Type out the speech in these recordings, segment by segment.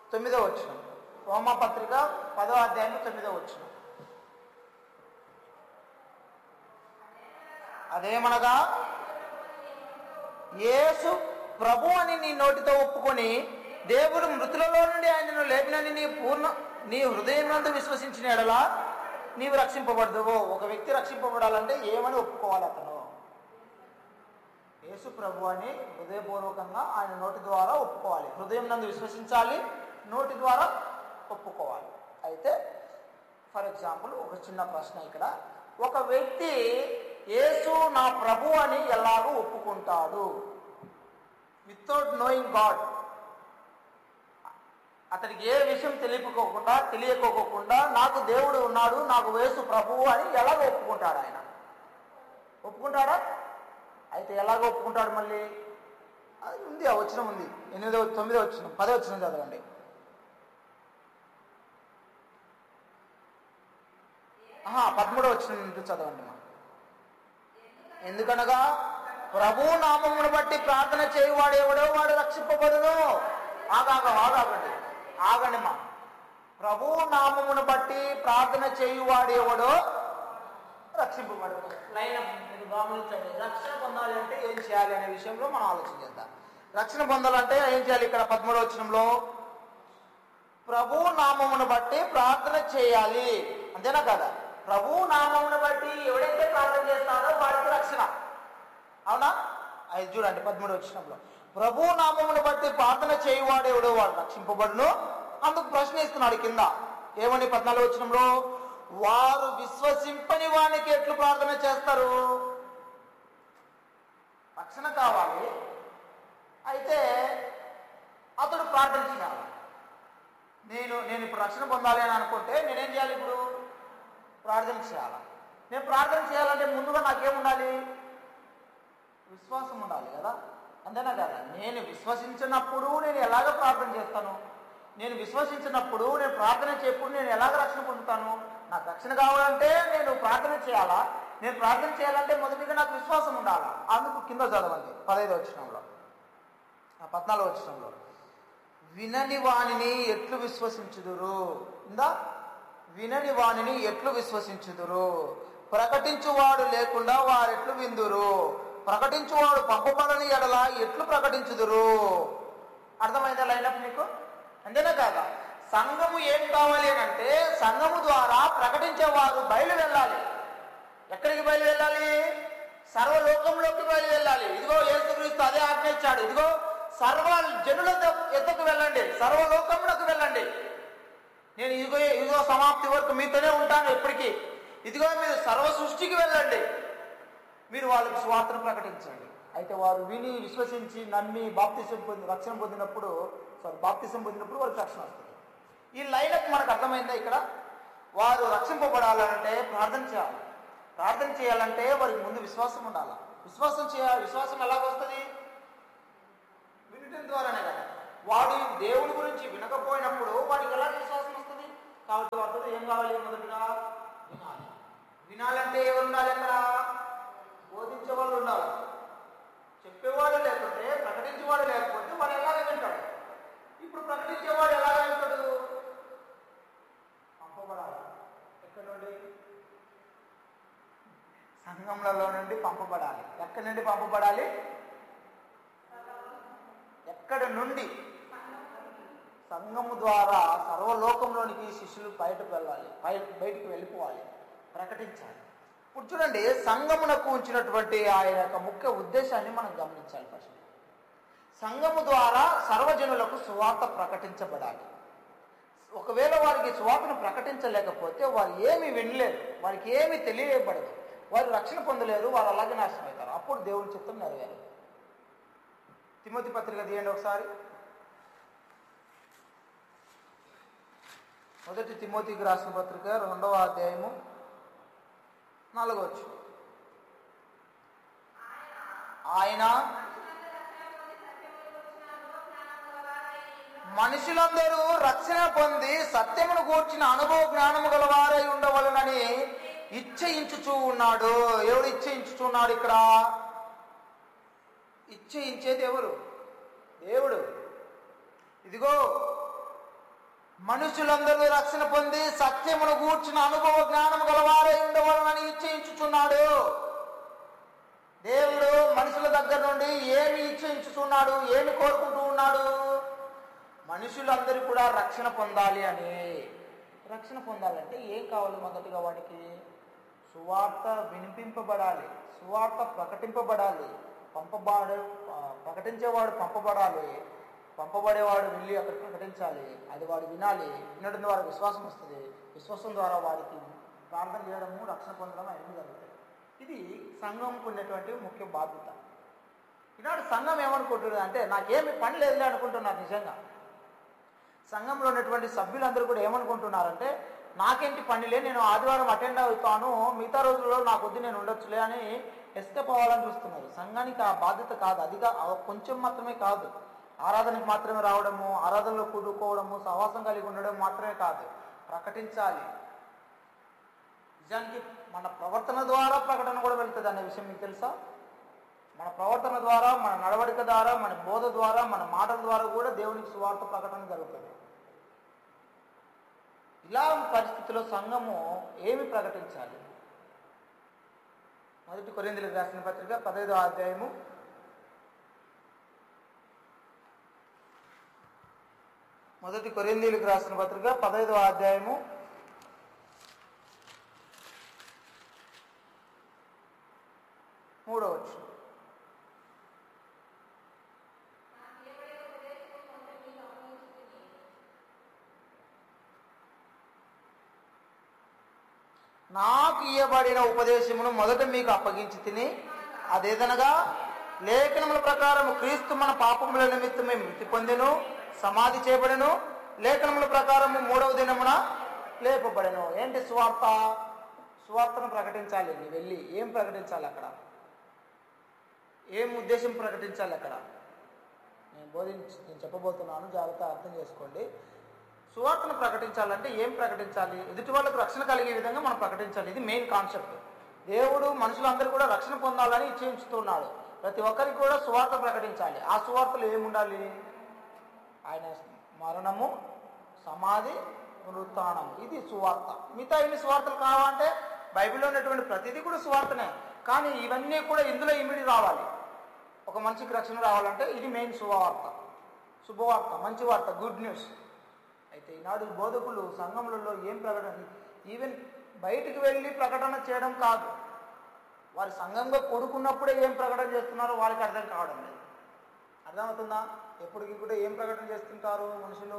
తొమ్మిదో వచ్చిన రోమపత్రిక పదో అధ్యాయం తొమ్మిదో వచ్చిన అదేమనగా యేసు ప్రభు అని నీ నోటితో ఒప్పుకొని దేవుడు మృతులలో నుండి ఆయనను లేపినని నీ పూర్ణ నీ హృదయం నందు విశ్వసించిన ఎడలా నీవు రక్షింపబడదు ఒక వ్యక్తి రక్షింపబడాలంటే ఏమని ఒప్పుకోవాలి అతను యేసు ప్రభు అని హృదయపూర్వకంగా ఆయన నోటి ద్వారా ఒప్పుకోవాలి హృదయం నందు విశ్వసించాలి నోటి ద్వారా ఒప్పుకోవాలి అయితే ఫర్ ఎగ్జాంపుల్ ఒక చిన్న ప్రశ్న ఇక్కడ ఒక వ్యక్తి యేసు నా ప్రభు అని ఎలాగో ఒప్పుకుంటాడు వితౌట్ నోయింగ్ గాడ్ అతనికి ఏ విషయం తెలియకోకుండా తెలియకోకుండా నాకు దేవుడు ఉన్నాడు నాకు యేసు ప్రభువు అని ఎలాగ ఒప్పుకుంటాడు ఆయన ఒప్పుకుంటాడా అయితే ఎలాగ ఒప్పుకుంటాడు మళ్ళీ అది ఉంది ఆ వచ్చిన ఉంది ఎనిమిదో తొమ్మిదో వచ్చిన పదో వచ్చిన చదవండి ఆహా పదమూడో వచ్చిన నుండి చదవండి మా ఎందుకనగా ప్రభు నామమును బట్టి ప్రార్థన చేయువాడు ఎవడో వాడు రక్షింపబడును ఆగాగ ఆగాగండి ఆగండి మా ప్రభు నామమును బట్టి ప్రార్థన చేయువాడు ఎవడో రక్షింపబడు లైన్ మీరు గమనించండి రక్షణ పొందాలి అంటే ఏం చేయాలి అనే విషయంలో మనం ఆలోచన చేద్దాం రక్షణ పొందాలంటే ఏం చేయాలి ఇక్కడ పదమూడవ వచనంలో ప్రభు నామమును బట్టి ప్రార్థన చేయాలి అంతేనా కదా ప్రభు నామమును బట్టి ఎవడైతే ప్రార్థన చేస్తాడో వాడికి రక్షణ అవునా అది చూడండి పదమూడు వచ్చినప్పుడు ప్రభు నామమును బట్టి ప్రార్థన చేయువాడు ఎవడో వాడు రక్షింపబడును అందుకు ప్రశ్న ఇస్తున్నాడు కింద ఏమని పద్నాలుగు వచ్చినంలో వారు విశ్వసింపని వానికి ఎట్లు ప్రార్థన చేస్తారు రక్షణ కావాలి అయితే అతడు ప్రార్థన చేయాలి నేను నేను ఇప్పుడు రక్షణ పొందాలి అని అనుకుంటే నేనేం చేయాలి ఇప్పుడు ప్రార్థన చేయాలి నేను ప్రార్థన చేయాలంటే ముందుగా నాకేముండాలి విశ్వాసం ఉండాలి కదా అంతేనా కదా నేను విశ్వసించినప్పుడు నేను ఎలాగ ప్రార్థన చేస్తాను నేను విశ్వసించినప్పుడు నేను ప్రార్థన చేయప్పుడు నేను ఎలాగ రక్షణ పొందుతాను నాకు రక్షణ కావాలంటే నేను ప్రార్థన చేయాలా నేను ప్రార్థన చేయాలంటే మొదటిగా నాకు విశ్వాసం ఉండాలా అందుకు కింద చదవండి పదహైదు వచ్చినంలో పద్నాలుగు వచ్చినంలో వినని వాణిని ఎట్లు విశ్వసించుదురు ఇందా వినని వాణిని ఎట్లు విశ్వసించుదురు ప్రకటించువాడు లేకుండా వారెట్లు విందురు ప్రకటించువాడు పంపబడని ఎడల ఎట్లు ప్రకటించుదురు అర్థమైందా లైనప్ మీకు అంతేనా కాదా సంఘము ఏం కావాలి అని అంటే సంఘము ద్వారా ప్రకటించేవారు బయలు వెళ్ళాలి ఎక్కడికి బయలు వెళ్ళాలి సర్వలోకంలోకి బయలు వెళ్ళాలి ఇదిగో యేసుక్రీస్తు అదే ఆజ్ఞ ఇచ్చాడు ఇదిగో సర్వ జనుల ఎద్దకు వెళ్ళండి సర్వలోకములకు వెళ్ళండి నేను ఇదిగో ఇదిగో సమాప్తి వరకు మీతోనే ఉంటాను ఎప్పటికీ ఇదిగో మీరు సర్వ సృష్టికి వెళ్ళండి మీరు వాళ్ళకి స్వార్థను ప్రకటించండి అయితే వారు విని విశ్వసించి నమ్మి బాప్తిసం పొంది రక్షణ పొందినప్పుడు సారీ బాప్తిసం పొందినప్పుడు వాళ్ళకి రక్షణ వస్తుంది ఈ లైనప్ మనకు అర్థమైందా ఇక్కడ వారు రక్షింపబడాలంటే ప్రార్థన చేయాలి ప్రార్థన చేయాలంటే వారికి ముందు విశ్వాసం ఉండాలి విశ్వాసం చేయాలి విశ్వాసం ఎలాగ వస్తుంది వినటం ద్వారానే కదా వాడు దేవుని గురించి వినకపోయినప్పుడు వాడికి ఎలా విశ్వాసం వస్తుంది కాబట్టి వాడు ఏం కావాలి మొదటిగా వినాలి వినాలంటే ఎవరు ఉండాలి అక్కడ బోధించే వాళ్ళు ఉండాలి చెప్పేవాడు లేకుంటే ప్రకటించేవాడు లేకపోతే వాడు ఎలాగ వింటాడు ఇప్పుడు ప్రకటించేవాడు ఎలాగ వింటాడు పంపబడాలి ఎక్కడి నుండి సంఘంలలో నుండి పంపబడాలి ఎక్కడి నుండి పంపబడాలి ఎక్కడి నుండి సంఘము ద్వారా సర్వలోకంలోనికి శిష్యులు బయటకు వెళ్ళాలి బయ- బయటికి వెళ్ళిపోవాలి ప్రకటించాలి ఇప్పుడు చూడండి సంఘమునకు ఉంచినటువంటి ఆయన యొక్క ముఖ్య ఉద్దేశాన్ని మనం గమనించాలి ఫస్ట్ సంఘము ద్వారా సర్వజనులకు సువార్త ప్రకటించబడాలి ఒకవేళ వారికి సువార్తను ప్రకటించలేకపోతే వారు ఏమి వినలేరు వారికి ఏమి తెలియబడదు వారు రక్షణ పొందలేరు వారు అలాగే నాశనం అవుతారు అప్పుడు దేవుని చిత్తం నెరవేరు తిమోతి పత్రిక తీయండి ఒకసారి మొదటి తిమోతికి రాసిన పత్రిక రెండవ అధ్యాయము నాలుగవచ్చు ఆయన మనుషులందరూ రక్షణ పొంది సత్యమును కూర్చిన అనుభవ జ్ఞానము గలవారై ఉండవలనని ఇచ్చయించుచూ ఉన్నాడు ఎవడు ఇచ్చయించుచున్నాడు ఇక్కడ ఇచ్చయించేది ఎవరు దేవుడు ఇదిగో మనుషులందరూ రక్షణ పొంది సత్యమును గూర్చిన అనుభవ జ్ఞానము గలవారై ఉండవాలని ఇచ్చించుచున్నాడు దేవుడు మనుషుల దగ్గర నుండి ఏమి ఇచ్చించుచున్నాడు ఏమి కోరుకుంటూ ఉన్నాడు మనుషులందరూ కూడా రక్షణ పొందాలి అని రక్షణ పొందాలంటే ఏం కావాలి మొదటిగా వాడికి సువార్త వినిపింపబడాలి సువార్త ప్రకటింపబడాలి పంపబడే ప్రకటించేవాడు పంపబడాలి పంపబడేవాడు వెళ్ళి అక్కడ ప్రకటించాలి అది వాడు వినాలి వినడం ద్వారా విశ్వాసం వస్తుంది విశ్వాసం ద్వారా వాడికి ప్రార్థన చేయడము రక్షణ పొందడం అన్నీ జరుగుతాయి ఇది సంఘంకు ఉన్నటువంటి ముఖ్య బాధ్యత ఈనాడు సంఘం ఏమనుకుంటున్నది అంటే నాకేమి పని లేదులే అనుకుంటున్నారు నిజంగా సంఘంలో ఉన్నటువంటి సభ్యులందరూ కూడా ఏమనుకుంటున్నారంటే నాకేంటి పనిలే నేను ఆదివారం అటెండ్ అవుతాను మిగతా రోజుల్లో నాకు వద్దు నేను ఉండొచ్చులే అని ఎస్కేప్ అవ్వాలని చూస్తున్నారు సంఘానికి ఆ బాధ్యత కాదు అదిగా కొంచెం మాత్రమే కాదు ఆరాధనకి మాత్రమే రావడము ఆరాధనలో కూడుకోవడము సహవాసం కలిగి ఉండడం మాత్రమే కాదు ప్రకటించాలి నిజానికి మన ప్రవర్తన ద్వారా ప్రకటన కూడా వెళ్తుంది అనే విషయం మీకు తెలుసా మన ప్రవర్తన ద్వారా మన నడవడిక ద్వారా మన బోధ ద్వారా మన మాటల ద్వారా కూడా దేవునికి సువార్త ప్రకటన జరుగుతుంది ఇలా పరిస్థితిలో సంఘము ఏమి ప్రకటించాలి మొదటి కొరిందులకు రాసిన పత్రిక పదహైదో అధ్యాయము మొదటి కొరిందీలకు రాసిన పత్రిక పదహైదో అధ్యాయము మూడో వచ్చు నాకు ఇవ్వబడిన ఉపదేశమును మొదట మీకు అప్పగించి తిని అదేదనగా లేఖనముల ప్రకారం క్రీస్తు మన పాపముల నిమిత్తమే మృతి పొందెను సమాధి చేయబడెను లేఖనముల ప్రకారము మూడవ దినమున లేపబడెను ఏంటి సువార్త సువార్తను ప్రకటించాలి నీ వెళ్ళి ఏం ప్రకటించాలి అక్కడ ఏం ఉద్దేశం ప్రకటించాలి అక్కడ నేను బోధించి నేను చెప్పబోతున్నాను జాగ్రత్త అర్థం చేసుకోండి సువార్తను ప్రకటించాలంటే ఏం ప్రకటించాలి ఎదుటి వాళ్ళకు రక్షణ కలిగే విధంగా మనం ప్రకటించాలి ఇది మెయిన్ కాన్సెప్ట్ దేవుడు మనుషులందరూ కూడా రక్షణ పొందాలని ఇచ్చేస్తున్నాడు ప్రతి ఒక్కరికి కూడా సువార్త ప్రకటించాలి ఆ సువార్తలు ఏముండాలి ఆయన మరణము సమాధి వృత్తానం ఇది సువార్త మిగతా ఇన్ని సువార్తలు కావాలంటే బైబిల్లో ఉన్నటువంటి ప్రతిదీ కూడా సువార్తనే కానీ ఇవన్నీ కూడా ఇందులో ఇమిడి రావాలి ఒక మనిషికి రక్షణ రావాలంటే ఇది మెయిన్ శుభవార్త శుభవార్త మంచి వార్త గుడ్ న్యూస్ అయితే ఈనాడు బోధకులు సంఘములలో ఏం ప్రకటన ఈవెన్ బయటికి వెళ్ళి ప్రకటన చేయడం కాదు వారి సంఘంగా కొడుకున్నప్పుడే ఏం ప్రకటన చేస్తున్నారో వాళ్ళకి అర్థం కావడం లేదు అర్థమవుతుందా ఎప్పటికి కూడా ఏం ప్రకటన చేస్తుంటారు మనుషులు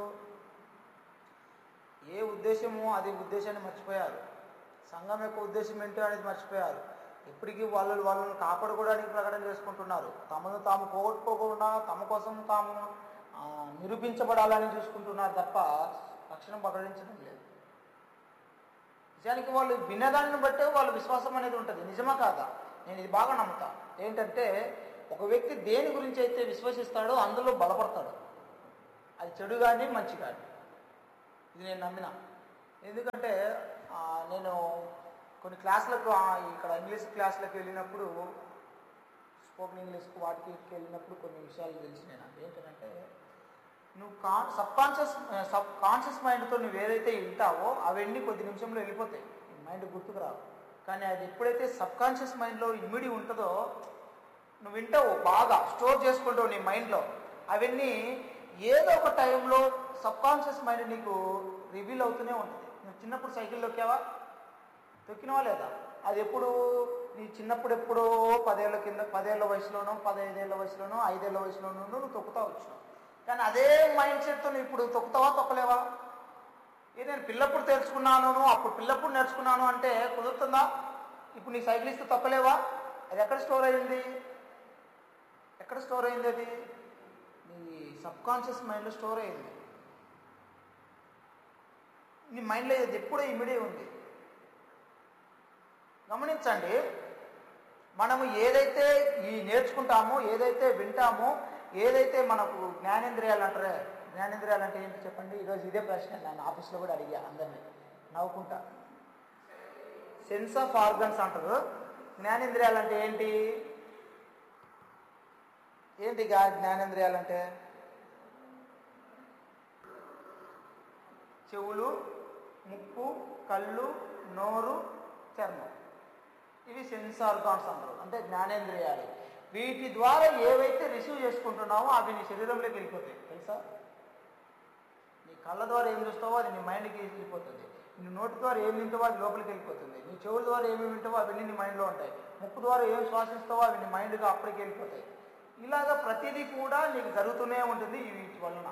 ఏ ఉద్దేశము అది ఉద్దేశాన్ని మర్చిపోయారు సంఘం యొక్క ఉద్దేశం ఏంటో అనేది మర్చిపోయారు ఇప్పటికీ వాళ్ళు వాళ్ళని కాపాడుకోవడానికి ప్రకటన చేసుకుంటున్నారు తమను తాము పోగొట్టుకోకుండా తమ కోసం తాము ఆ, నిరూపించబడాలని చూసుకుంటున్నారు తప్ప రక్షణ ప్రకటించడం లేదు నిజానికి వాళ్ళు విన్నదాన్ని బట్టే వాళ్ళ విశ్వాసం అనేది ఉంటుంది నిజమా కాదా నేను ఇది బాగా నమ్ముతా ఏంటంటే ఒక వ్యక్తి దేని గురించి అయితే విశ్వసిస్తాడో అందులో బలపడతాడు అది చెడు కానీ మంచి కానీ ఇది నేను నమ్మిన ఎందుకంటే ఆ, నేను కొన్ని క్లాసులకు ఆ, ఇక్కడ ఇంగ్లీష్ క్లాసులకు వెళ్ళినప్పుడు స్పోకెన్ ఇంగ్లీష్కి వాటికి వెళ్ళినప్పుడు కొన్ని విషయాలు తెలిసినాయి నాకు ఏంటంటే నువ్వు con subconscious subconscious మైండ్తో నువ్వు ఏదైతే వింటావో అవన్నీ కొద్ది నిమిషంలో వెళ్ళిపోతాయి నీ మైండ్ గుర్తుకు రావు కానీ అది ఎప్పుడైతే సబ్ కాన్షియస్ మైండ్లో ఇమిడి ఉంటుందో నువ్వు వింటావు బాగా స్టోర్ చేసుకుంటావు నీ మైండ్లో అవన్నీ ఏదో ఒక టైంలో సబ్ కాన్షియస్ మైండ్ నీకు రివీల్ అవుతూనే ఉంటుంది నువ్వు చిన్నప్పుడు సైకిల్ తొక్కావా తొక్కినవా లేదా అది ఎప్పుడు నీ చిన్నప్పుడు ఎప్పుడో పదేళ్ల కింద పదేళ్ల వయసులోనో పదహైదేళ్ల వయసులోనో ఐదేళ్ల వయసులోనో నువ్వు తొక్కుతా వచ్చినావు కానీ అదే మైండ్ సెట్తో నువ్వు ఇప్పుడు తొక్కుతావా తొక్కలేవా ఏ నేను పిల్లప్పుడు తెలుసుకున్నాను అప్పుడు పిల్లప్పుడు నేర్చుకున్నాను అంటే కుదురుతుందా ఇప్పుడు నీ సైకిల్ ఇస్తే తొక్కలేవా అది ఎక్కడ స్టోర్ అయింది ఎక్కడ స్టోర్ అయింది అది నీ సబ్ కాన్షియస్ మైండ్లో స్టోర్ అయింది నీ మైండ్లో ఇది ఎప్పుడూ ఇమిడే ఉంది గమనించండి మనము ఏదైతే ఈ నేర్చుకుంటామో ఏదైతే వింటామో ఏదైతే మనకు జ్ఞానేంద్రియాలు అంటారే జ్ఞానేంద్రియాలు అంటే ఏంటి చెప్పండి ఈరోజు ఇదే ప్రశ్న నేను ఆఫీస్లో కూడా అడిగా అందరినీ నవ్వుకుంటా సెన్స్ ఆఫ్ ఆర్గన్స్ అంటారు జ్ఞానేంద్రియాలు అంటే ఏంటి ఏంటి గా- జ్ఞానేంద్రియాలు అంటే చెవులు ముక్కు కళ్ళు నోరు చర్మం ఇవి సెన్స్ ఆర్గాన్స్ అంటారు అంటే జ్ఞానేంద్రియాలు వీటి ద్వారా ఏవైతే రిసీవ్ చేసుకుంటున్నావో అవి నీ శరీరంలోకి వెళ్ళిపోతాయి తెలుసా నీ కళ్ళ ద్వారా ఏం చూస్తావో అది నీ మైండ్కి వెళ్ళిపోతుంది నీ నోటి ద్వారా ఏం వింటావో అది లోపలికి వెళ్ళిపోతుంది నీ చెవుల ద్వారా ఏమి వింటావో అవన్నీ నీ మైండ్లో ఉంటాయి ముక్కు ద్వారా ఏం శ్వాసిస్తావో అవి నీ మైండ్కి అప్పటికి వెళ్ళిపోతాయి ఇలాగ ప్రతిదీ కూడా నీకు జరుగుతూనే ఉంటుంది ఈ వీటి వలన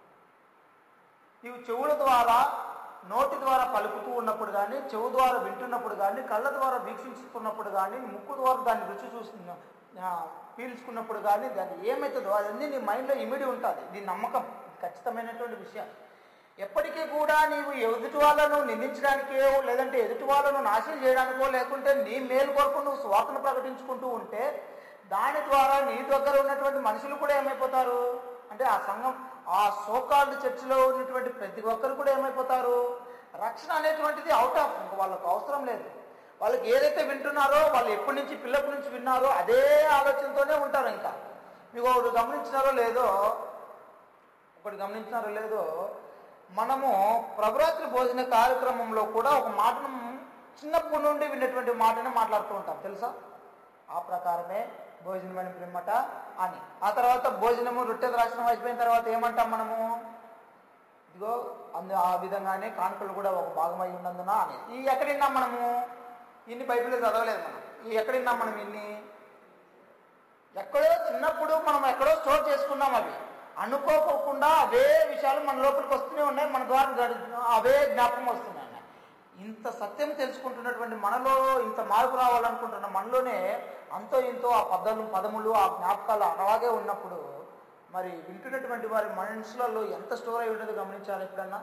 ఇవి చెవుల ద్వారా నోటి ద్వారా పలుకుతూ ఉన్నప్పుడు కానీ చెవు ద్వారా వింటున్నప్పుడు కానీ కళ్ళ ద్వారా వీక్షిస్తున్నప్పుడు కానీ ముక్కు ద్వారా దాన్ని రుచి చూస్తున్న ఆ, పీల్చుకున్నప్పుడు కానీ దాన్ని ఏమవుతుందో అదన్నీ నీ మైండ్లో ఇమిడి ఉంటుంది దీని నమ్మకం ఇది ఖచ్చితమైనటువంటి విషయం ఎప్పటికీ కూడా నీవు ఎదుటి వాళ్ళను నిందించడానికే లేదంటే ఎదుటి వాళ్ళను నాశనం చేయడానికో లేకుంటే నీ మేలు కొరకు నువ్వు స్వార్థను ప్రకటించుకుంటూ ఉంటే దాని ద్వారా నీ దగ్గర ఉన్నటువంటి మనుషులు కూడా ఏమైపోతారు అంటే ఆ సంఘం ఆ సోకాల్డ్ చర్చిలో ఉన్నటువంటి ప్రతి ఒక్కరు కూడా ఏమైపోతారు రక్షణ అనేటువంటిది అవుట్ ఆఫ్ ఇంక వాళ్ళకు అవసరం లేదు వాళ్ళకి ఏదైతే వింటున్నారో వాళ్ళు ఎప్పటి నుంచి పిల్లప్పటి నుంచి విన్నారో అదే ఆలోచనతోనే ఉంటారు ఇంకా మీకు ఒకటి గమనించినారో లేదో ఒకటి గమనించినారో లేదో మనము ప్రభురాత్రి భోజన కార్యక్రమంలో కూడా ఒక మాటను చిన్నప్పటి నుండి విన్నటువంటి మాటనే మాట్లాడుతూ ఉంటాం తెలుసా ఆ ప్రకారమే భోజనమైన పిమ్మట అని ఆ తర్వాత భోజనము రొట్టె ద్రాక్షణం అయిపోయిన తర్వాత ఏమంటాం మనము ఇదిగో అందు ఆ విధంగానే కానుకలు కూడా ఒక భాగమై ఉన్నందున అని ఈ ఎక్కడ విన్నాం మనము ఇన్ని బైబిల్లో చదవలేదు మనం ఈ ఎక్కడ విన్నాం మనం ఇన్ని ఎక్కడో చిన్నప్పుడు మనం ఎక్కడో స్టోర్ చేసుకున్నాం అవి అనుకోకుండా అవే విషయాలు మన లోపలికి వస్తూనే ఉన్నాయి మన ద్వారా గడి- అవే జ్ఞాపకం వస్తున్నాయి ఇంత సత్యం తెలుసుకుంటున్నటువంటి మనలో ఇంత మార్పు రావాలనుకుంటున్న మనలోనే అంతో ఇంతో ఆ పదాలు పదములు ఆ జ్ఞాపకాలు అలాగే ఉన్నప్పుడు మరి వింటున్నటువంటి వారి మనసులలో ఎంత స్టోర్ అయి ఉండదో గమనించాలి ఎప్పుడన్నా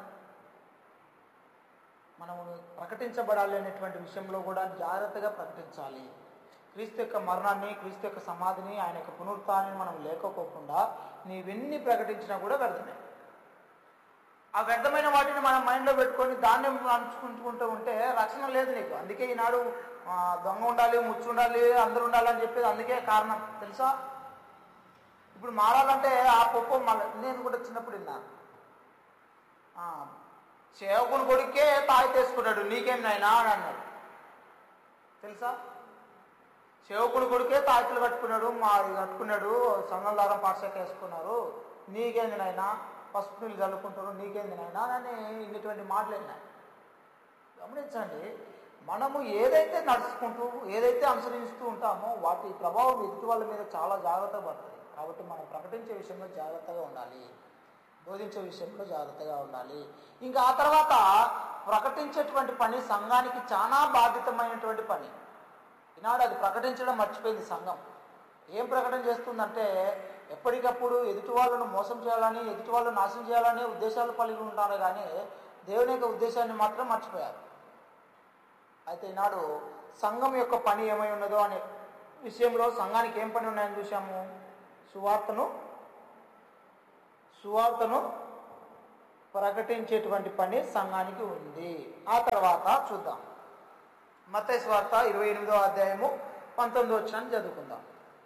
మనము ప్రకటించబడాలి అనేటువంటి విషయంలో కూడా జాగ్రత్తగా ప్రకటించాలి క్రీస్తు యొక్క మరణాన్ని క్రీస్తు యొక్క సమాధిని ఆయన యొక్క పునరుత్థానాన్ని మనం లేకపోకుండా నీవెన్ని ప్రకటించినా కూడా వ్యర్థమే ఆ వ్యర్థమైన వాటిని మనం మైండ్లో పెట్టుకొని దాన్ని అనుకుంటూ ఉంటే రక్షణ లేదు నీకు అందుకే ఈనాడు ఆ, దొంగ ఉండాలి ముచ్చు ఉండాలి అందరూ ఉండాలని చెప్పేది అందుకే కారణం తెలుసా ఇప్పుడు మారాలంటే ఆ పొప్పు మళ్ళీ నేను కూడా చిన్నప్పుడు విన్నాను ఆ, సేవకుని కొడుకే తాయి తీసుకున్నాడు నీకేం నాయనా అని అన్నాడు తెలుసా సేవకుడు కొడుకే తాయితులు కట్టుకున్నాడు మా కట్టుకున్నాడు సంఘం దారం పాఠశాఖ వేసుకున్నారు నీకేంది నాయనా పసుపు నీళ్ళు చల్లుకుంటారు నీకేంది నాయనా అని ఇటువంటి మాటలు విన్నాయి గమనించండి మనము ఏదైతే నడుచుకుంటూ ఏదైతే అనుసరిస్తూ ఉంటామో వాటి ప్రభావం ఎదుటి వాళ్ళ మీద చాలా జాగ్రత్త పడుతుంది కాబట్టి మనం ప్రకటించే విషయంలో జాగ్రత్తగా ఉండాలి బోధించే విషయంలో జాగ్రత్తగా ఉండాలి ఇంకా ఆ తర్వాత ప్రకటించేటువంటి పని సంఘానికి చాలా బాధ్యతమైనటువంటి పని ఈనాడు అది ప్రకటించడం మర్చిపోయింది సంఘం ఏం ప్రకటన చేస్తుందంటే ఎప్పటికప్పుడు ఎదుటి వాళ్ళను మోసం చేయాలని ఎదుటి వాళ్ళను నాశనం చేయాలనే ఉద్దేశాలు కలిగి ఉంటారు కానీ దేవుని యొక్క ఉద్దేశాన్ని మాత్రం మర్చిపోయారు అయితే ఈనాడు సంఘం యొక్క పని ఏమై ఉన్నదో అనే విషయంలో సంఘానికి ఏం పని ఉన్నాయని చూసాము సువార్తను సువార్తను ప్రకటించేటువంటి పని సంఘానికి ఉంది ఆ తర్వాత చూద్దాం మత్తయి స్వార్త ఇరవై ఎనిమిదో అధ్యాయము పంతొమ్మిదో వచ్చిన చదువుకుందాం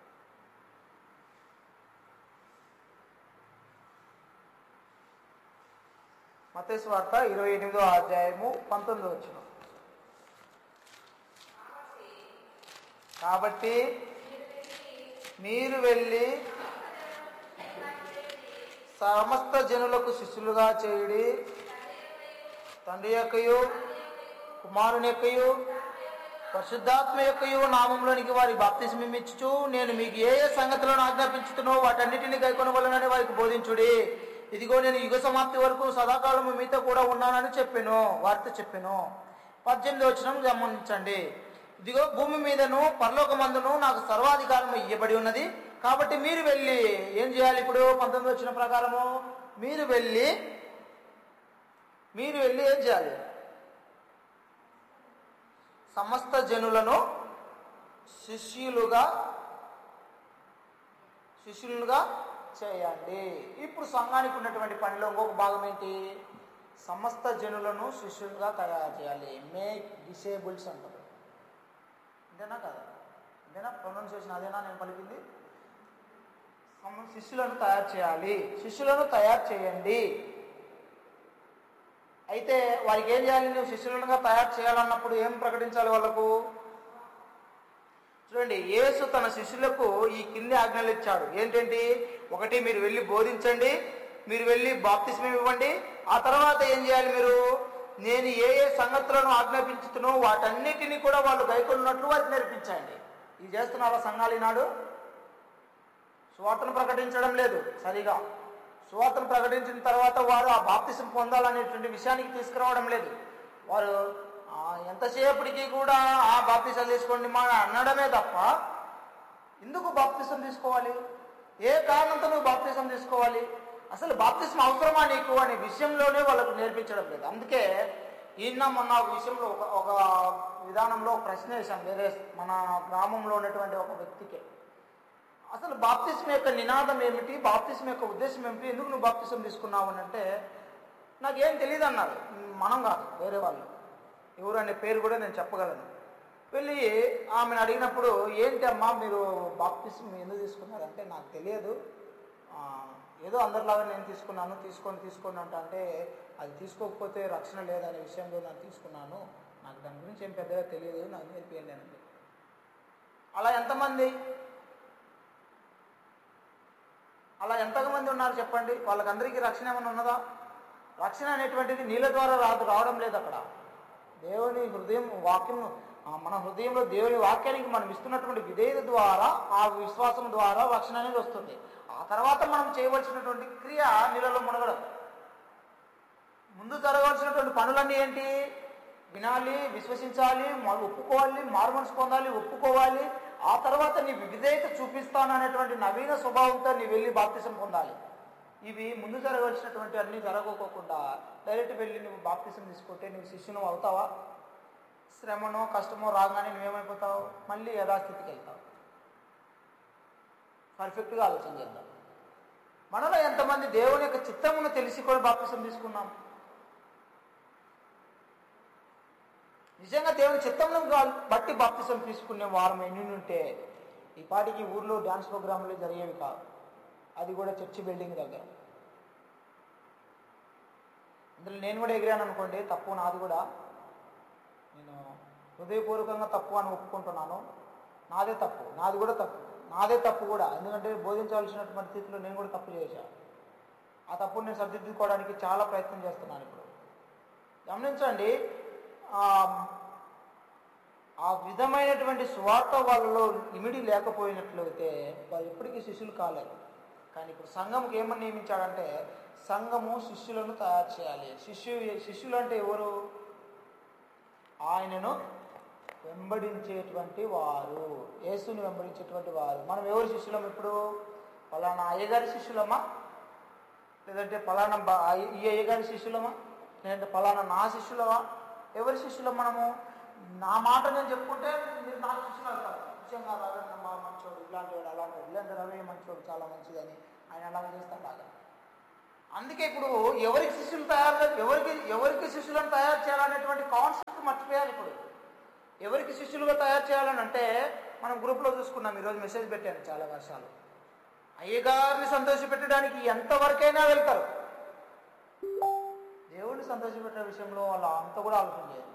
మత్తయి స్వార్త ఇరవై ఎనిమిదో అధ్యాయము పంతొమ్మిదో వచ్చిన కాబట్టి మీరు వెళ్ళి సమస్త జనులకు శిష్యులుగా చేయుడి తండ్రి యొక్కయు కుమారుని యొక్కయు పరిశుద్ధాత్మ యొక్కయు నామంలోనికి వారి బాప్తిస్మం ఇచ్చుచు నేను మీకు ఏ ఏ సంగతులను ఆజ్ఞాపించుతున్నో వాటన్నిటిని గైకొనవలనని వారికి బోధించుడి ఇదిగో నేను యుగ సమాప్తి వరకు సదాకాలము మీతో కూడా ఉన్నానని చెప్పాను వారితో చెప్పాను పద్దెనిమిది వచ్చిన గమనించండి ఇదిగో భూమి మీదను పరలోకమందును నాకు సర్వాధికారం ఇవ్వబడి ఉన్నది కాబట్టి మీరు వెళ్ళి ఏం చేయాలి ఇప్పుడు పంతొమ్మిది వచ్చిన ప్రకారము మీరు వెళ్ళి మీరు వెళ్ళి ఏం చేయాలి సమస్త జనులను శిష్యులుగా శిష్యులుగా చేయండి ఇప్పుడు సంఘానికి ఉన్నటువంటి పనిలో ఇంకొక భాగం ఏంటి సమస్త జనులను శిష్యులుగా తయారు చేయాలి మేక్ డిసేబుల్స్ అంటారు అంతేనా కదా అంతేనా ప్రొనౌన్సియేషన్ అదేనా నేను పలికింది సమ- శిష్యులను తయారు చేయాలి శిష్యులను తయారు చేయండి అయితే వారికి ఏం చేయాలి నువ్వు శిష్యులుగా తయారు చేయాలన్నప్పుడు ఏం ప్రకటించాలి వాళ్ళకు చూడండి యేసు తన శిష్యులకు ఈ కింది ఆజ్ఞలు ఇచ్చాడు ఏంటంటే ఒకటి మీరు వెళ్ళి బోధించండి మీరు వెళ్ళి బాప్తిస్మం ఇవ్వండి ఆ తర్వాత ఏం చేయాలి మీరు నేను ఏ ఏ సంగతులను ఆజ్ఞాపించుతున్నో వాటన్నిటిని కూడా వాళ్ళు గైకొన్నట్లు వారికి నేర్పించండి ఇది చేస్తున్నారా సంఘాలు ఈనాడు సువార్తను ప్రకటించడం లేదు సరిగా సువార్తను ప్రకటించిన తర్వాత వారు ఆ బాప్తిసం పొందాలనేటువంటి విషయానికి తీసుకురావడం లేదు వారు ఆ, ఎంతసేపటికి కూడా ఆ బాప్తిసం తీసుకోండి మా అనడమే తప్ప ఎందుకు బాప్తిసం తీసుకోవాలి ఏ కారణంతో నువ్వు బాప్తిసం తీసుకోవాలి అసలు బాప్తిసం అవసరమా నీకు అనే విషయంలోనే వాళ్ళకు నేర్పించడం లేదు అందుకే ఈయన మొన్న ఒక విషయంలో ఒక ఒక విధానంలో ఒక ప్రశ్న వేశాం వేరే మన గ్రామంలో ఉన్నటువంటి ఒక వ్యక్తికి అసలు బాప్తిస్మ యొక్క నినాదం ఏమిటి బాప్తిస్మ యొక్క ఉద్దేశం ఏమిటి ఎందుకు నువ్వు బాప్తిసం తీసుకున్నావు అని అంటే నాకేం తెలియదు అన్నారు మనం కాదు వేరే వాళ్ళు ఎవరు అనే పేరు కూడా నేను చెప్పగలను వెళ్ళి ఆమెను అడిగినప్పుడు ఏంటి అమ్మా మీరు బాప్తిస్మ ఎందుకు తీసుకున్నారంటే నాకు తెలియదు ఆ, ఏదో అందరిలాగా నేను తీసుకున్నాను తీసుకొని తీసుకొని అంట అంటే అది తీసుకోకపోతే రక్షణ లేదనే విషయంలో నేను తీసుకున్నాను నాకు దాని గురించి ఏం పెద్దగా తెలియదు నాకు నేర్పియండి అలా ఎంతమంది అలా ఎంతమంది ఉన్నారు చెప్పండి వాళ్ళకందరికీ రక్షణ ఏమైనా ఉన్నదా రక్షణ అనేటువంటిది నీళ్ళ ద్వారా రాదు రావడం లేదు అక్కడ దేవుని హృదయం వాక్యం ఆ, మన హృదయంలో దేవుని వాక్యానికి మనం ఇస్తున్నటువంటి విధేయత ద్వారా ఆ విశ్వాసం ద్వారా రక్షణ అనేది వస్తుంది ఆ తర్వాత మనం చేయవలసినటువంటి క్రియ నీళ్ళలో మునగడం ముందు జరగాల్సినటువంటి పనులన్నీ ఏంటి వినాలి విశ్వసించాలి మ- ఒప్పుకోవాలి మారుమనసు పొందాలి ఒప్పుకోవాలి ఆ తర్వాత నీ విధేయత చూపిస్తాను అనేటువంటి నవీన స్వభావంతో నీ వెళ్ళి బాప్తిసం పొందాలి ఇవి ముందు జరగాల్సినటువంటి అన్ని జరగకోకుండా డైరెక్ట్ వెళ్ళి నువ్వు బాప్తిసం తీసుకుంటే నువ్వు శిష్యును అవుతావా శ్రమనో కష్టమో రాగానే నువ్వేమైపోతావు మళ్ళీ యథాస్థితికి వెళ్తావు పర్ఫెక్ట్గా ఆలోచన చేద్దాం మనలో ఎంతమంది దేవుని యొక్క చిత్తమును తెలిసి కూడా బాప్తిసం తీసుకున్నాం నిజంగా దేవుని చిత్తంలో బట్టి బాప్తిసం తీసుకునే వారం ఎన్ని ఉంటే ఈ పాటికి ఊర్లో డ్యాన్స్ ప్రోగ్రాంలు జరిగేవి కాదు అది కూడా చర్చి బిల్డింగ్ దగ్గర అందులో నేను కూడా ఎగిరాను అనుకోండి తప్పు నాది కూడా నేను హృదయపూర్వకంగా తప్పు అని ఒప్పుకుంటున్నాను నాదే తప్పు నాది కూడా తప్పు నాదే తప్పు కూడా ఎందుకంటే బోధించవలసినటువంటి స్థితిలో నేను కూడా తప్పు చేశాను ఆ తప్పుని నేను సరిదిద్దుకోవడానికి చాలా ప్రయత్నం చేస్తున్నాను ఇప్పుడు గమనించండి ఆ, ఆ విధమైనటువంటి స్వార్థ వాళ్ళలో ఇమిడి లేకపోయినట్లయితే వాళ్ళు ఎప్పటికీ శిష్యులు కాలేరు కానీ ఇప్పుడు సంఘంకి ఏమని నియమించాడంటే సంఘము శిష్యులను తయారు చేయాలి శిష్యు శిష్యులు అంటే ఎవరు ఆయనను వెంబడించేటువంటి వారు యేసుని వెంబడించేటువంటి వారు మనం ఎవరు శిష్యులం ఇప్పుడు పలానా అయ్యగారి శిష్యులమా లేదంటే పలానా బా- ఈ అయ్యగారి శిష్యులమా లేదంటే పలానా నా శిష్యులమా ఎవరి శిష్యులం మనము నా మాట నేను చెప్పుకుంటే మీరు నా శిష్యులు అవుతారు నిజంగా రవి అన్న మా మంచోడు ఇలాంటి వాడు అలాంటి వాడు ఇలాంటి రవి మంచోడు చాలా మంచిదని ఆయన అలాగే చేస్తాడు అలాగా అందుకే ఇప్పుడు ఎవరికి శిష్యులు తయారు ఎవరికి ఎవరికి శిష్యులను తయారు చేయాలనేటువంటి కాన్సెప్ట్ మర్చిపోయాలి ఇప్పుడు ఎవరికి శిష్యులుగా తయారు చేయాలని అంటే మనం గ్రూప్లో చూసుకున్నాం ఈరోజు మెసేజ్ పెట్టాను చాలా వర్షాలు అయ్యగారిని సంతోషపెట్టడానికి ఎంతవరకైనా వెళ్తారు దేవుడిని సంతోషపెట్టే విషయంలో వాళ్ళు అంత కూడా ఆలోచన చేయరు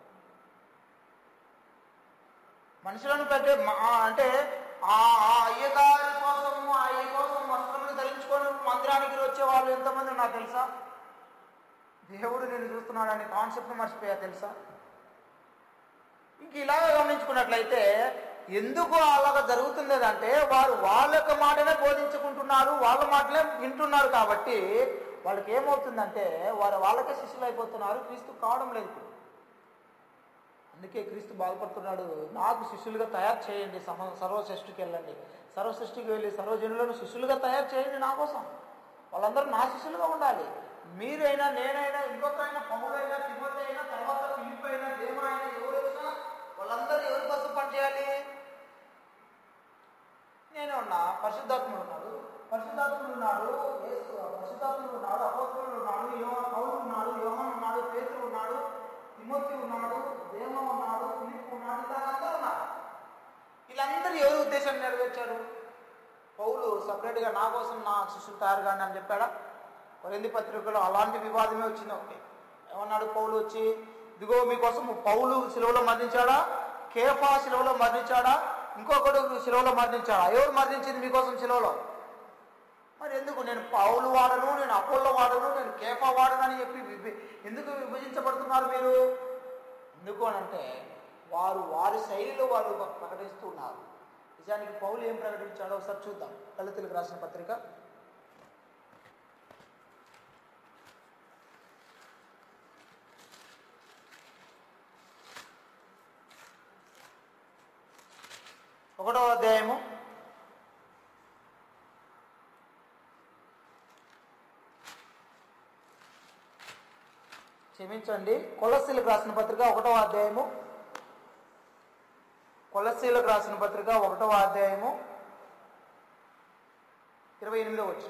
మనుషులను పెట్టే మ- ఆ అంటే ఆ ఆ అయ్యగారి కోసం ఆ అయ్య కోసం వస్త్రములు ధరించుకొని మందిరానికి వచ్చే వాళ్ళు ఎంతమంది నాకు తెలుసా దేవుడు నేను చూస్తున్నాడని కాన్సెప్ట్ మర్చిపోయా తెలుసా ఇంక ఇలాగ గమనించుకున్నట్లయితే ఎందుకు అలాగ జరుగుతుంది అంటే వారు వాళ్ళ యొక్క మాటనే బోధించుకుంటున్నారు వాళ్ళ మాటలే వింటున్నారు కాబట్టి వాళ్ళకి ఏమవుతుందంటే వారు వాళ్ళకే శిష్యులు అయిపోతున్నారు క్రీస్తు కావడం లేదు ఇప్పుడు అందుకే క్రీస్తు బాధపడుతున్నాడు నాకు శిష్యులుగా తయారు చేయండి సమ సర్వశ్రేష్ఠికి వెళ్ళండి సర్వశ్రేష్ఠికి వెళ్ళి సర్వజనులను శిష్యులుగా తయారు చేయండి నా కోసం వాళ్ళందరూ నా శిష్యులుగా ఉండాలి మీరైనా నేనైనా ఇంకొకరైనా పౌడైనా తిమ్మతి అయినా తర్వాత ఫిలిప్ అయినా దేవరైనా ఎవరు వచ్చినా వాళ్ళందరూ ఎవరి కోసం పనిచేయాలి నేనే ఉన్నా పరిశుద్ధాత్ముడు ఉన్నాడు పరిశుద్ధాత్ముడు ఉన్నాడు యేసు పరిశుద్ధాత్ముడు ఉన్నాడు అపోస్తులు ఉన్నాడు యోహ పౌలు ఉన్నాడు యోహన్ ఉన్నాడు పేతురు ఉన్నాడు తిమోతి ఉన్నాడు దేవ ఉన్నాడు ఫిలిప్ ఉన్నాడు ఇలా అందరూ ఉన్నారు వీళ్ళందరూ ఎవరి ఉద్దేశం నెరవేర్చారు పౌలు సపరేట్గా నా కోసం నా శిష్యులు తయారు కాండి అని చెప్పాడా కొరింది పత్రికలో అలాంటి వివాదమే వచ్చింది ఒకటి ఏమన్నాడు పౌలు వచ్చి ఇదిగో మీకోసం పౌలు శిలువలో మరణించాడా కేఫా శిలువలో మరణించాడా ఇంకొకడు శిలువలో మరణించాడా ఎవరు మరణించింది మీకోసం శిలువలో మరి ఎందుకు నేను పౌలు వాడను నేను అపోల్లో వాడను నేను కేఫా వాడను అని చెప్పి విభి- ఎందుకు విభజించబడుతున్నారు మీరు ఎందుకు అని అంటే వారు వారి శైలిలో వారు ప్రకటిస్తున్నారు నిజానికి పౌలు ఏం ప్రకటించాడో ఒకసారి చూద్దాం దళితులకు రాసిన పత్రిక ఒకటో అధ్యాయము క్షమించండి కొలసీలకు రాసిన పత్రిక ఒకటో అధ్యాయము కొలసీలకు రాసిన పత్రిక ఒకటో అధ్యాయము ఇరవై ఎనిమిదో వచ్చిన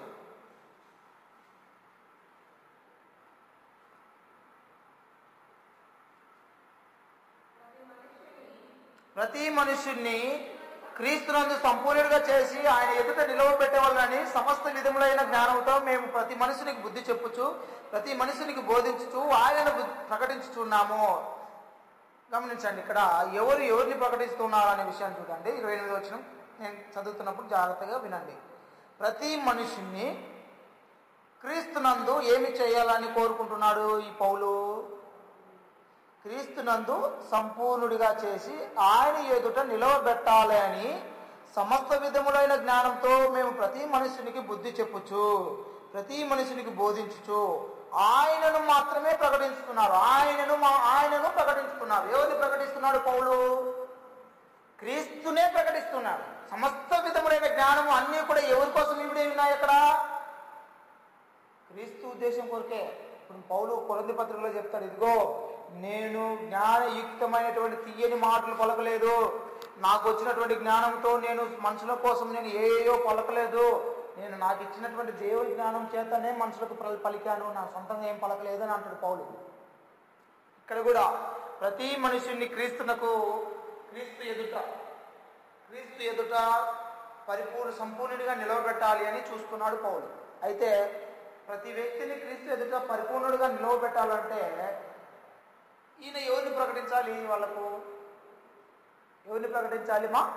ప్రతి మనుషుణ్ణి క్రీస్తునందు సంపూర్ణుడిగా చేసి ఆయన ఎదుట నిలవబెట్టేవాళ్ళని సమస్త విధములైన జ్ఞానంతో మేము ప్రతి మనుషునికి బుద్ధి చెప్పుచు ప్రతి మనుషునికి బోధించుచు ఆయన బుద్ధి- ప్రకటించుచున్నాము గమనించండి ఇక్కడ ఎవరు ఎవరిని ప్రకటిస్తున్నారు అనే విషయాన్ని చూడండి ఇరవై ఎనిమిది వచ్చిన నేను చదువుతున్నప్పుడు జాగ్రత్తగా వినండి ప్రతి మనిషిని క్రీస్తునందు ఏమి చేయాలని కోరుకుంటున్నాడు ఈ పౌలు క్రీస్తునందు సంపూర్ణుడిగా చేసి ఆయన ఎదుట నిలవబెట్టాలి అని సమస్త విధములైన జ్ఞానంతో మేము ప్రతి మనుషునికి బుద్ధి చెప్పుచు ప్రతి మనుషునికి బోధించుచు ఆయనను మాత్రమే ప్రకటిస్తున్నారు ఆయనను మా- ఆయనను ప్రకటిస్తున్నారు ఎవరిని ప్రకటిస్తున్నాడు పౌలు క్రీస్తునే ప్రకటిస్తున్నాడు సమస్త విధములైన జ్ఞానము అన్నీ కూడా ఎవరి కోసం ఇవిడే ఉన్నాయి అక్కడ క్రీస్తు ఉద్దేశం కొరకే ఇప్పుడు పౌలు కొరంది పత్రికలో చెప్తాడు ఇదిగో నేను జ్ఞానయుక్తమైనటువంటి తీయని మాటలు పలకలేదు నాకు వచ్చినటువంటి జ్ఞానంతో నేను మనుషుల కోసం నేను ఏయో పలకలేదు నేను నాకు ఇచ్చినటువంటి దేవుడి జ్ఞానం చేతనే మనుషులకు పల- పలికాను నా సొంతంగా ఏం పలకలేదు అని అంటాడు పౌలు ఇక్కడ కూడా ప్రతి మనుషుని క్రీస్తునకు క్రీస్తు ఎదుట క్రీస్తు ఎదుట పరిపూర్ణ సంపూర్ణుడిగా నిలవబెట్టాలి అని చూస్తున్నాడు పౌలు అయితే ప్రతి వ్యక్తిని క్రీస్తు ఎదుట పరిపూర్ణుడిగా నిలవబెట్టాలంటే ఈయన ఎవరిని ప్రకటించాలి వాళ్ళకు ఎవరిని ప్రకటించాలి మా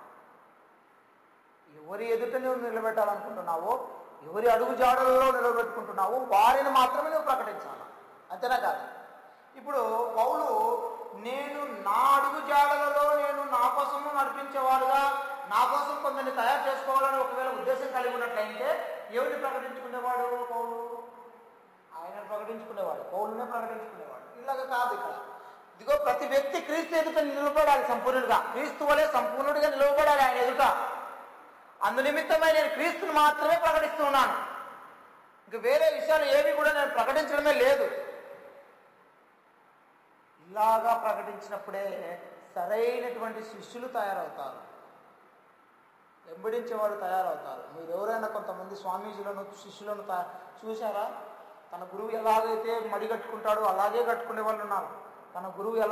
ఎవరి ఎదుట నువ్వు నిలబెట్టాలనుకుంటున్నావో ఎవరి అడుగు జాడలలో నిలబెట్టుకుంటున్నావో వారిని మాత్రమే నువ్వు ప్రకటించాలి అంతేనా కాదు ఇప్పుడు పౌలు నేను నా అడుగు జాడలలో నేను నా కోసము నడిపించేవాడుగా నా కోసం కొందరిని తయారు చేసుకోవాలని ఒకవేళ ఉద్దేశం కలిగి ఉన్నట్లయితే ఎవరిని ప్రకటించుకునేవాడు పౌలు ఆయన ప్రకటించుకునేవాడు పౌలునే ప్రకటించుకునేవాడు ఇలాగ కాదు ఇక్కడ ఇదిగో ప్రతి వ్యక్తి క్రీస్తు ఎదుట నిలబడాలి సంపూర్ణుడిగా క్రీస్తు వలె సంపూర్ణుడిగా నిలబడాలి ఆయన ఎదుట అందు నిమిత్తమై నేను క్రీస్తుని మాత్రమే ప్రకటిస్తున్నాను ఇంక వేరే విషయాలు ఏవి కూడా నేను ప్రకటించడమే లేదు ఇలాగా ప్రకటించినప్పుడే సరైనటువంటి శిష్యులు తయారవుతారు వెంబడించేవాడు తయారవుతారు మీరు ఎవరైనా కొంతమంది స్వామీజీలను శిష్యులను తా- చూశారా తన గురువు ఎలాగైతే మడి కట్టుకుంటాడో అలాగే కట్టుకునే వాళ్ళు ఉన్నారు తన గురువు ఎలా